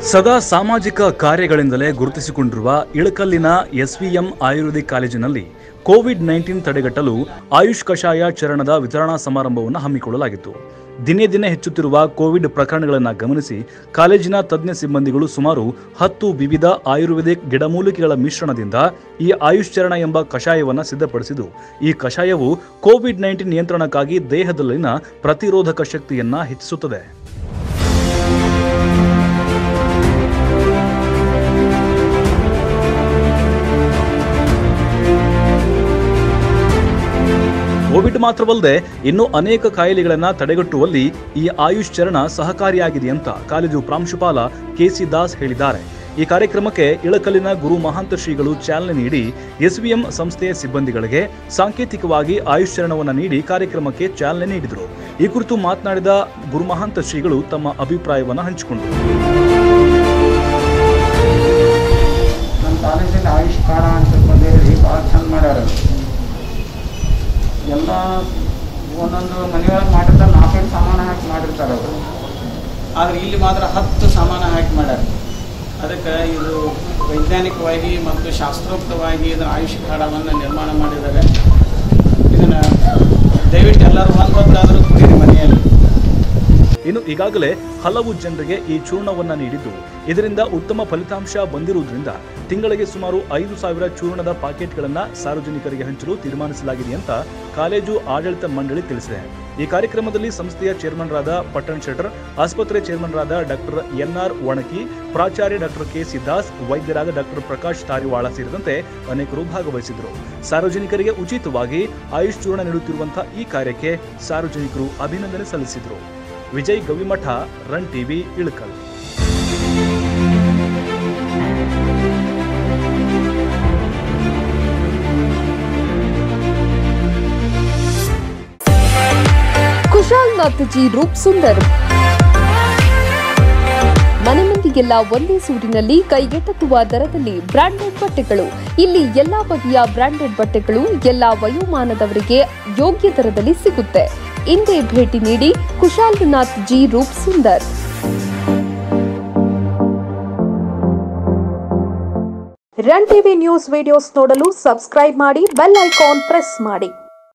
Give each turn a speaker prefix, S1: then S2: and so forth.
S1: ಸದಾ ಸಾಮಾಜಿಕ ಕಾರ್ಯಗಳಿಂದಲೇ ಗುರುತಿಸಿಕೊಂಡಿರುವ ಇಳಕಲ್ಲಿನ ಎಸ್ವಿಎಂ ಆಯುರ್ವೇದಿಕ್ ಕಾಲೇಜಿನಲ್ಲಿ ಕೋವಿಡ್ ನೈನ್ಟೀನ್ ತಡೆಗಟ್ಟಲು ಆಯುಷ್ ಕಷಾಯ ಚರಣದ ವಿತರಣಾ ಸಮಾರಂಭವನ್ನು ಹಮ್ಮಿಕೊಳ್ಳಲಾಗಿತ್ತು ದಿನೇ ದಿನೇ ಹೆಚ್ಚುತ್ತಿರುವ ಕೋವಿಡ್ ಪ್ರಕರಣಗಳನ್ನು ಗಮನಿಸಿ ಕಾಲೇಜಿನ ತಜ್ಞ ಸಿಬ್ಬಂದಿಗಳು ಸುಮಾರು ಹತ್ತು ವಿವಿಧ ಆಯುರ್ವೇದಿಕ್ ಗಿಡಮೂಲಿಕೆಗಳ ಮಿಶ್ರಣದಿಂದ ಈ ಆಯುಷ್ ಚರಣ ಎಂಬ ಕಷಾಯವನ್ನು ಸಿದ್ಧಪಡಿಸಿದ್ದು ಈ ಕಷಾಯವು ಕೋವಿಡ್ ನೈನ್ಟೀನ್ ನಿಯಂತ್ರಣಕ್ಕಾಗಿ ದೇಹದಲ್ಲಿನ ಪ್ರತಿರೋಧಕ ಶಕ್ತಿಯನ್ನ ಹೆಚ್ಚಿಸುತ್ತದೆ ಕೋವಿಡ್ ಮಾತ್ರವಲ್ಲದೆ ಇನ್ನೂ ಅನೇಕ ಕಾಯಿಲೆಗಳನ್ನು ತಡೆಗಟ್ಟುವಲ್ಲಿ ಈ ಆಯುಷ್ ಚರಣ ಸಹಕಾರಿಯಾಗಿದೆ ಅಂತ ಕಾಲೇಜು ಪ್ರಾಂಶುಪಾಲ ಕೆಸಿ ದಾಸ್ ಹೇಳಿದ್ದಾರೆ ಈ ಕಾರ್ಯಕ್ರಮಕ್ಕೆ ಇಳಕಲ್ಲಿನ ಗುರು ಮಹಾಂತ ಶ್ರೀಗಳು ಚಾಲನೆ ನೀಡಿ ಎಸ್ವಿಎಂ ಸಂಸ್ಥೆಯ ಸಿಬ್ಬಂದಿಗಳಿಗೆ ಸಾಂಕೇತಿಕವಾಗಿ ಆಯುಷ್ ಚರಣವನ್ನು ನೀಡಿ ಕಾರ್ಯಕ್ರಮಕ್ಕೆ ಚಾಲನೆ ನೀಡಿದರು ಈ ಕುರಿತು ಮಾತನಾಡಿದ ಗುರು ಮಹಾಂತ ಶ್ರೀಗಳು ತಮ್ಮ ಅಭಿಪ್ರಾಯವನ್ನು ಹಂಚಿಕೊಂಡರು
S2: ನಮ್ಮ ಕಾಲೇಜಲ್ಲಿ ಆಯುಷ್ ಕಾಢ ಅಂತ ಬಂದೇಳಿ ಭಾಳ ಚಂದ ಮಾಡ್ಯಾರ ಎಲ್ಲ ಒಂದೊಂದು ಮನೆಯೊಳಗೆ ಮಾಡಿರ್ತಾರೆ ನಾಲ್ಕೈದು ಸಾಮಾನು ಹಾಕಿ ಮಾಡಿರ್ತಾರೆ ಅವರು ಆದರೆ ಇಲ್ಲಿ ಮಾತ್ರ ಹತ್ತು ಸಾಮಾನು ಹಾಕಿ ಮಾಡ್ಯಾರ ಅದಕ್ಕೆ ಇದು ವೈಜ್ಞಾನಿಕವಾಗಿ ಮತ್ತು ಶಾಸ್ತ್ರೋಕ್ತವಾಗಿ ಇದನ್ನು ಆಯುಷ್ ಕಾಢವನ್ನು ನಿರ್ಮಾಣ ಮಾಡಿದ್ದಾರೆ ಇದನ್ನು ದಯವಿಟ್ಟು ಎಲ್ಲರೂ ಒಂದು ಹೊತ್ತಾದರೂ ಕುಡೀರಿ ಮನೆಯಲ್ಲಿ
S1: ಇನ್ನು ಈಗಾಗಲೇ ಹಲವು ಜನರಿಗೆ ಈ ಚೂರ್ಣವನ್ನ ನೀಡಿದ್ದು ಇದರಿಂದ ಉತ್ತಮ ಫಲಿತಾಂಶ ಬಂದಿರುವುದರಿಂದ ತಿಂಗಳಿಗೆ ಸುಮಾರು ಐದು ಸಾವಿರ ಚೂರ್ಣದ ಪಾಕೆಟ್ಗಳನ್ನ ಸಾರ್ವಜನಿಕರಿಗೆ ಹಂಚಲು ತೀರ್ಮಾನಿಸಲಾಗಿದೆ ಅಂತ ಕಾಲೇಜು ಆಡಳಿತ ಮಂಡಳಿ ತಿಳಿಸಿದೆ ಈ ಕಾರ್ಯಕ್ರಮದಲ್ಲಿ ಸಂಸ್ಥೆಯ ಚೇರ್ಮನ್ರಾದ ಪಟ್ಟಣ್ ಶೆಟ್ಟರ್ ಆಸ್ಪತ್ರೆ ಚೇರ್ಮನ್ರಾದ ಡಾಕ್ಟರ್ ಎನ್ಆರ್ ಒಣಕಿ ಪ್ರಾಚಾರ್ಯ ಡಾಕ್ಟರ್ ಕೆ ಸಿದ್ದಾಸ್ ವೈದ್ಯರಾದ ಡಾಕ್ಟರ್ ಪ್ರಕಾಶ್ ತಾರಿವಾಳ ಸೇರಿದಂತೆ ಅನೇಕರು ಭಾಗವಹಿಸಿದರು ಸಾರ್ವಜನಿಕರಿಗೆ ಉಚಿತವಾಗಿ ಆಯುಷ್ ಚೂರ್ಣ ನೀಡುತ್ತಿರುವಂತಹ ಈ ಕಾರ್ಯಕ್ಕೆ ಸಾರ್ವಜನಿಕರು ಅಭಿನಂದನೆ ಸಲ್ಲಿಸಿದರು Vijay Gavimath run TV Ilkal
S3: Kushalnath G Roop Sundar ಮನೆ ಮಂದಿಗೆಲ್ಲ ಒಂದೇ ಸೂರಿನಲ್ಲಿ ಕೈಗೆಟಕುವ ದರದಲ್ಲಿ ಬ್ರಾಂಡೆಡ್ ಬಟ್ಟೆಗಳು ಇಲ್ಲಿ ಎಲ್ಲಾ ಬಗೆಯ ಬ್ರಾಂಡೆಡ್ ಬಟ್ಟೆಗಳು ಎಲ್ಲಾ ವಯೋಮಾನದವರಿಗೆ ಯೋಗ್ಯ ದರದಲ್ಲಿ ಸಿಗುತ್ತೆ ಇಂದೇ ಭೇಟಿ ನೀಡಿ Kushalnath G Roop Sundar run TV news videos ನೋಡಲು ಸಬ್ಸ್ಕ್ರೈಬ್ ಮಾಡಿ ಬೆಲ್ ಐಕಾನ್ ಪ್ರೆಸ್ ಮಾಡಿ